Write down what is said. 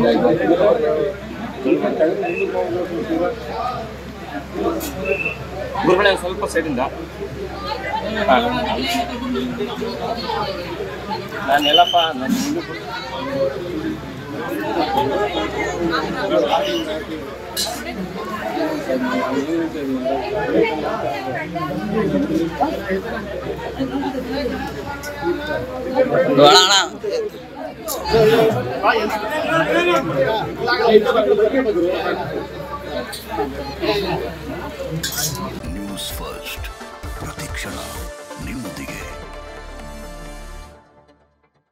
ಗುರುಗಳೇ ಸ್ವಲ್ಪ ಸೈಡಿಂದ ನಾನು ಎಲ್ಲಪ್ಪ ನಾನು ಮುಂದೆ ನ್ಯೂಸ್ ಫಸ್ಟ್ ಪ್ರತಿಕ್ಷಣ ನಿಮ್ಮೊಂದಿಗೆ